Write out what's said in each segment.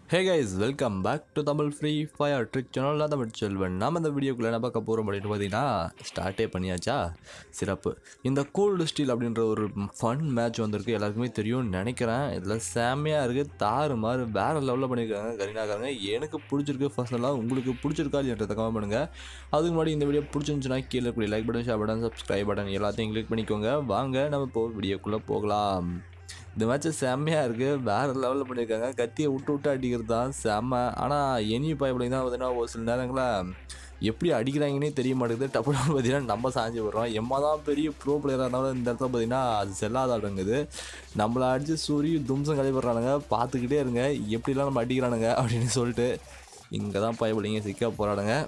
hey guys welcome back to Tamil free fire trick channel நான் தமிழ் செல்வன் நம்ம இந்த வீடியோக்குள்ளே என்ன பார்க்க போகிறோம் அப்படின்னு பார்த்தீங்கன்னா ஸ்டார்ட்டே பண்ணியாச்சா சிறப்பு இந்த கோல்டு ஸ்டீல் அப்படின்ற ஒரு ஃபன் மேட்ச் வந்திருக்கு எல்லாருக்குமே தெரியும்னு நினைக்கிறேன் இதில் செம்மையாக இருக்குது தாறு மாறு வேறு லெவலில் பண்ணியிருக்காங்க கரீனாக்காரங்க எனக்கு பிடிச்சிருக்கு ஃபர்ஸ்டெல்லாம் உங்களுக்கு பிடிச்சிருக்கா இல்லைன்றத கமெண்ட் பண்ணுங்கள் அதுக்கு முன்னாடி இந்த வீடியோ பிடிச்சிருந்துச்சுன்னா கீழே இருக்கக்கூடிய like button share button subscribe button எல்லாத்தையும் கிளிக் பண்ணிக்கோங்க வாங்க நம்ம இப்போ வீடியோக்குள்ளே போகலாம் இந்த மேட்ச் செம்மையாக இருக்குது வேறு லெவலில் பண்ணியிருக்காங்க கத்தியை விட்டு விட்டு அடிக்கிறது தான் செம்ம ஆனால் எனி பைப்பில் தான் பார்த்தீங்கன்னா ஒரு சில நேரங்களில் எப்படி அடிக்கிறாங்கன்னே தெரிய மாட்டேங்குது டப்புனு பார்த்தீங்கன்னா நம்ம சாஞ்சி விடுறோம் எம்மா தான் பெரிய ப்ரோ பிளேயராக இருந்தாலும் இந்த இடத்துல பார்த்தீங்கன்னா அது செல்லாதாடுங்குது நம்மளை அடித்து சூரி தும்சம் கழிப்படுறானுங்க பார்த்துக்கிட்டே இருங்க எப்படிலாம் நம்ம அடிக்கிறானுங்க அப்படின்னு சொல்லிட்டு இங்கே தான் பைப்பிள்ளைங்க சிக்க போகிறானுங்க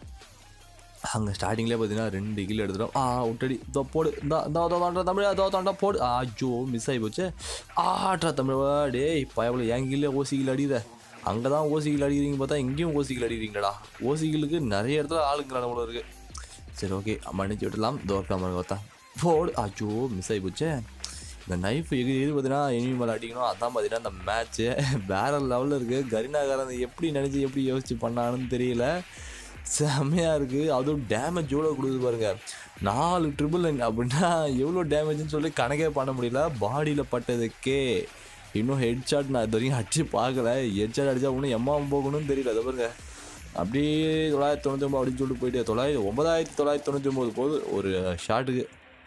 அங்கே ஸ்டார்டிங்லேயே பார்த்தீங்கன்னா ரெண்டு கில் எடுத்துட்டோம் ஆ விட்டடி இதோ போடு இந்த இந்த தோண்டா தமிழ் அதோ தோண்டா போடு ஆ ஜோ மிஸ் ஆகி போச்சு ஆட்ரா தமிழ் டேய் பயவில் என் கில்ல ஓசி கில் அடித அங்கே தான் ஓசி கில் அடிக்கிறீங்க பார்த்தா இங்கேயும் ஓசி கில் அடிக்கிறீங்கடா ஓசி கில்லுக்கு நிறைய இடத்துல ஆளுங்கிறான போல இருக்கு சரி ஓகே மன்னிச்சு விடலாம் தோற்காம பார்த்தா போடு ஆச்சோ மிஸ் ஆகி போச்சு இந்த நைஃப் எது எது பார்த்தீங்கன்னா எனிமி மேலே அடிக்கணும் அதான் பார்த்தீங்கன்னா இந்த மேட்ச்சு வேற லெவலில் இருக்குது கரினாகாரன் எப்படி நினச்சி எப்படி யோசிச்சு பண்ணான்னு தெரியல செம்மையாக இருக்குது அதுவும் டேமேஜ் எவ்வளோ கொடுக்குது பாருங்க நாலு ட்ரிபிள் நைன் அப்படின்னா எவ்வளோ டேமேஜ்னு சொல்லி கணக்கே பண்ண முடியல பாடியில் பட்டதுக்கே இன்னும் ஹெட் ஷாட் நான் இது வரைக்கும் அடிச்சு பார்க்கல ஹெட் ஷாட் அடித்தா ஒன்றும் எம்மா போகணும்னு தெரியல அதை பாருங்க அப்படியே தொள்ளாயிரத்தி தொண்ணூற்றி ஒம்பது அப்படின்னு சொல்லிட்டு போயிட்டு தொள்ளாயிரத்தி ஒன்பதாயிரத்தி தொள்ளாயிரத்தி தொண்ணூற்றி ஒம்பது போகுது ஒரு ஷாட்டுக்கு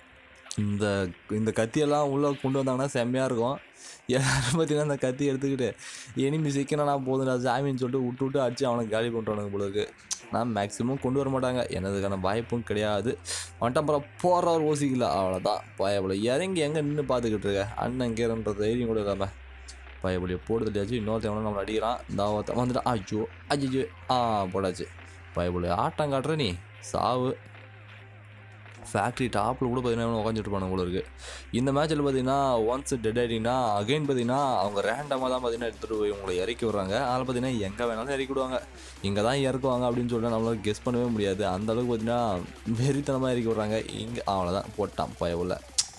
இந்த இந்த கத்தியெல்லாம் உள்ளே கொண்டு வந்தாங்கன்னா செம்மையாக இருக்கும் எல்லாரும் பார்த்தீங்கன்னா அந்த கத்தி எடுத்துக்கிட்டு எனிமி சிக்கனா போதுடா ஜாமின்னு சொல்லிட்டு விட்டு விட்டு அடிச்சு அவனை காலி பண்ணுறானுங்க போல இருக்கு நான் மேக்ஸிமம் கொண்டு வர மாட்டாங்க எனதுக்கான வாய்ப்பும் கிடையாது வந்துட்டு அப்புறம் போகிறவர் ஓசிக்கல அவ்வளோதான் பயபுல இறங்கி எங்கே நின்று பார்த்துக்கிட்டு இருக்க அண்ணன் இங்கேன்ற தைரியம் கூட இல்லாமல் பயபுலிய போடுதலையாச்சு இன்னொருத்தவன நம்மளை அடிக்கிறான் இந்த ஒருத்தன் வந்துட்டு ஐயோ அஜிஜோ ஆ போடாச்சு பயபுலிய ஆட்டம் காட்டுற நீ சாவு ஃபேக்ட்ரி டாப்பில் கூட பார்த்தீங்கன்னா உட்காந்துட்டு இருப்பானு போல இருக்குது இந்த மேட்ச்சில் பார்த்தீங்கன்னா ஒன்ஸ் டெட் ஆகிட்டிங்கன்னா அகைன் பார்த்தீங்கன்னா அவங்க ரேண்டமாக தான் பார்த்தீங்கன்னா எடுத்துகிட்டு போய் உங்களை இறக்கி விட்றாங்க அதில் பார்த்தீங்கன்னா எங்கே வேணாலும் இறக்கி விடுவாங்க இங்கே தான் இறக்குவாங்க அப்படின்னு சொல்லிட்டு நம்மளால கெஸ் பண்ணவே முடியாது அந்த அளவுக்கு பார்த்தீங்கன்னா வெறித்தனமாக இறக்கி விட்றாங்க இங்கே அவ்வளோதான் போட்டான் பயவுள்ள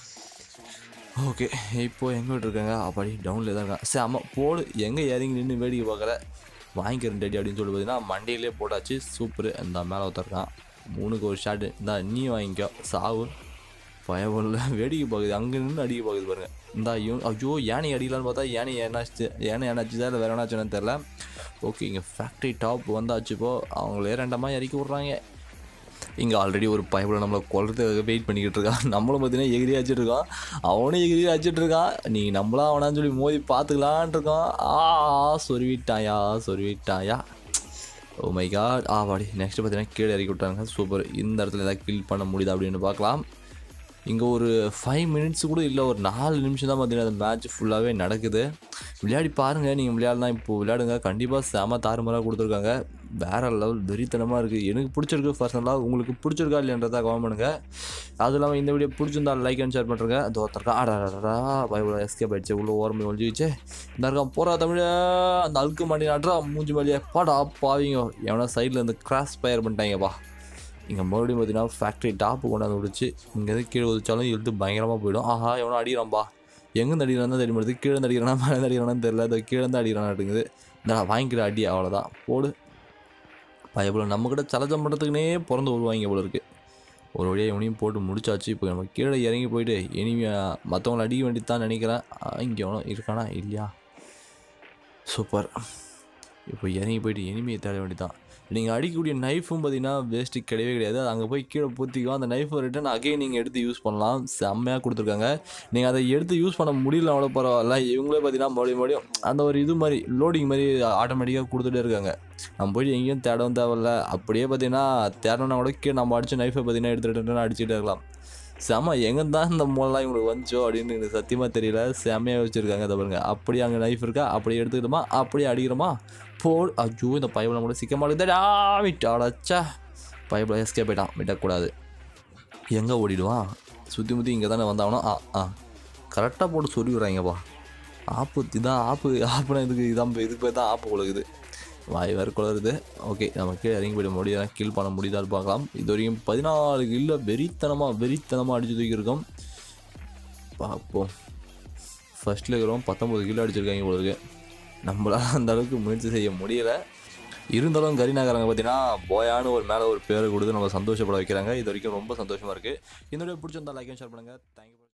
ஓகே இப்போ எங்கே விட்டுருக்காங்க அப்படி டவுனில் தான் இருக்காங்க சரி அம்மா போடு எங்கே இறங்கி நின்று வேடிக்கை பார்க்கல வாங்கிக்கிறேன் டேடி அப்படின்னு சொல்லி பார்த்தீங்கன்னா மண்டியிலே போட்டாச்சு சூப்பர் இந்த மேலே ஒருத்தருக்கான் மூணுக்கு ஒரு ஷாட்டு இந்தா நீ வாங்கிக்கோ சாவு பயமில்ல வேடிக்கை பார்க்குது அங்கே நின்று அடிக்க பார்க்குது பாருங்க இந்தா ஐயோ ஐயோ யானை அடிக்கலான்னு பார்த்தா யானை என்னாச்சு யானை என்னாச்சுதா இல்லை வேற என்னாச்சுன்னு தெரில ஓகே இங்கே ஃபேக்ட்ரி டாப் வந்தாச்சு இப்போ அவங்களே ரெண்டமாக இறக்கி விட்றாங்க இங்கே ஆல்ரெடி ஒரு பயப்பட நம்மளை கொல்றதுக்காக வெயிட் பண்ணிக்கிட்டு இருக்கான் நம்மளும் பார்த்தீங்கன்னா எகிரி அடிச்சிட்டு இருக்கான் அவனும் எகிரி அடிச்சிட்டு இருக்கான் நீ நம்மளா அவனான்னு சொல்லி மோதி பார்த்துக்கலான் இருக்கான் ஆ சொருவிட்டாயா சொருவிட்டாயா ஓ மை காட் ஆ வாடி நெக்ஸ்ட் பார்த்தீங்கன்னா கீழே இறக்கி விட்டாங்க சூப்பர் இந்த இடத்துல ஏதாவது கில் பண்ண முடியுதா அப்படின்னு பார்க்கலாம் இங்கே ஒரு ஃபைவ் மினிட்ஸ் கூட இல்லை ஒரு நாலு நிமிஷம் தான் பார்த்தீங்கன்னா அந்த மேட்ச் ஃபுல்லாகவே நடக்குது விளையாடி பாருங்கள் நீங்கள் விளையாடலாம் இப்போ விளையாடுங்க கண்டிப்பாக செம தாறுமாறாக கொடுத்துருக்காங்க வேற லெவல் வெறித்தனமாக இருக்குது எனக்கு பிடிச்சிருக்கு பர்சனலாக உங்களுக்கு பிடிச்சிருக்கா இல்லைன்றதா கமெண்ட் பண்ணுங்கள் அதுவும் இல்லாமல் இந்த வீடியோ பிடிச்சிருந்தா லைக் அண்ட் ஷேர் பண்ணுறேங்க அது ஒருத்தருக்கா ஆடாடா பயபுல எஸ்கேப் ஆயிடுச்சு உள்ள ஓரமே ஒழிஞ்சிச்சு இந்த இருக்கான் போகிறா தமிழ அந்த அழுக்கு மாட்டி நாட்டுறா மூஞ்சி மேலேயே பாடா பாவிங்க எவனா சைடில் இருந்து கிராஸ் ஃபயர் பண்ணிட்டாங்கப்பா இங்கே மறுபடியும் பார்த்தீங்கன்னா ஃபேக்ட்ரி டாப்பு கொண்டாந்து விடுச்சு இங்கேருந்து கீழே உதிச்சாலும் இழுத்து பயங்கரமாக போயிடும் ஆஹா எவனோ அடிக்கிறான்பா எங்கேருந்து அடிக்கிறான் தான் தெரிய மாட்டேது கீழே இருந்து அடிக்கிறானா மேலே இருந்து அடிக்கிறானு தெரியல அதை கீழே இருந்து அடிக்கிறானாட்டுங்குது இந்த வாங்கிக்கிற அடி அவ்வளோதான் போடு பயபுல நம்ம கிட்ட சலஜம் பண்ணுறதுக்குனே பிறந்து வருவாங்க போல இருக்குது ஒரு வழியாக இவனையும் போட்டு முடிச்சாச்சு இப்போ நம்ம கீழே இறங்கி போயிட்டு இனிமே மற்றவங்களை அடிக்க வேண்டியது தான் நினைக்கிறேன் இங்கே எவனோ இருக்கானா இல்லையா சூப்பர் இப்போ இறங்கி போயிட்டு இனிமையை தேட வேண்டியதான் நீங்கள் அடிக்கக்கூடிய நைஃபும் பார்த்தீங்கன்னா வேஸ்ட்டு கிடையவே கிடையாது அது அங்கே போய் கீழே பூத்திக்கும் அந்த நைஃபை ரிட்டன் அகைன் நீங்கள் எடுத்து யூஸ் பண்ணலாம் செம்மையாக கொடுத்துருக்காங்க நீங்கள் அதை எடுத்து யூஸ் பண்ண முடியல அவ்வளோ பரவாயில்ல இவங்களே பார்த்தீங்கன்னா மறுபடியும் மறுபடியும் அந்த ஒரு இது மாதிரி லோடிங் மாதிரி ஆட்டோமேட்டிக்காக கொடுத்துட்டே இருக்காங்க நம்ம போய் எங்கேயும் தேடவும் தேவையில்ல அப்படியே பார்த்தீங்கன்னா தேடணும்னா கூட கீழே நம்ம அடித்த நைஃபை பார்த்தீங்கன்னா எடுத்துகிட்டு அடிச்சுட்டே இருக்கலாம் செம எங்கே தான் இந்த மூலலாம் இவங்களுக்கு வந்துச்சோ அப்படின்னு எனக்கு சத்தியமாக தெரியல செம்மையாக வச்சுருக்காங்க அதை பாருங்க அப்படியே அங்கே நைஃப் இருக்கா அப்படியே எடுத்துக்கிட்டோமா அப்படியே அடிக்கிறோமா போ ஐயோ இந்த பைபிள் கூட சிக்க மாட்டேங்குதா விட்டாடச்சா பைபிள் எஸ்கே போயிட்டான் விடக்கூடாது எங்கே ஓடிடுவான் சுற்றி முற்றி இங்கே தானே வந்தாவணும் ஆ ஆ கரெக்டாக போட்டு சொல்லி விட்றாங்கப்பா ஆப்பு இதான் ஆப்பு ஆப்புனா இதுக்கு இதான் இதுக்கு போய் தான் ஆப்பு கொடுக்குது வாய் வேறு குளருது ஓகே நம்ம கீழே இறங்கி போயிட முடியாது கில் பண்ண முடியுதான்னு பார்க்கலாம் இது வரைக்கும் பதினாலு கில்ல வெறித்தனமாக வெறித்தனமாக அடிச்சு தூக்கியிருக்கோம் பார்ப்போம் ஃபர்ஸ்ட்டில் இருக்கிறோம் பத்தொம்பது கிலோ அடிச்சிருக்காங்க போல இருக்கு நம்மளால் அந்த அளவுக்கு முயற்சி செய்ய முடியல இருந்தாலும் கரீனாக்காரங்க பார்த்தீங்கன்னா போயான்னு ஒரு மேலே ஒரு பேரை கொடுத்து நம்ம சந்தோஷப்பட வைக்கிறாங்க இது வரைக்கும் ரொம்ப சந்தோஷமாக இருக்குது இந்த வீடியோ பிடிச்சிருந்தா லைக் ஷேர் பண்ணுங்கள் தேங்க்யூ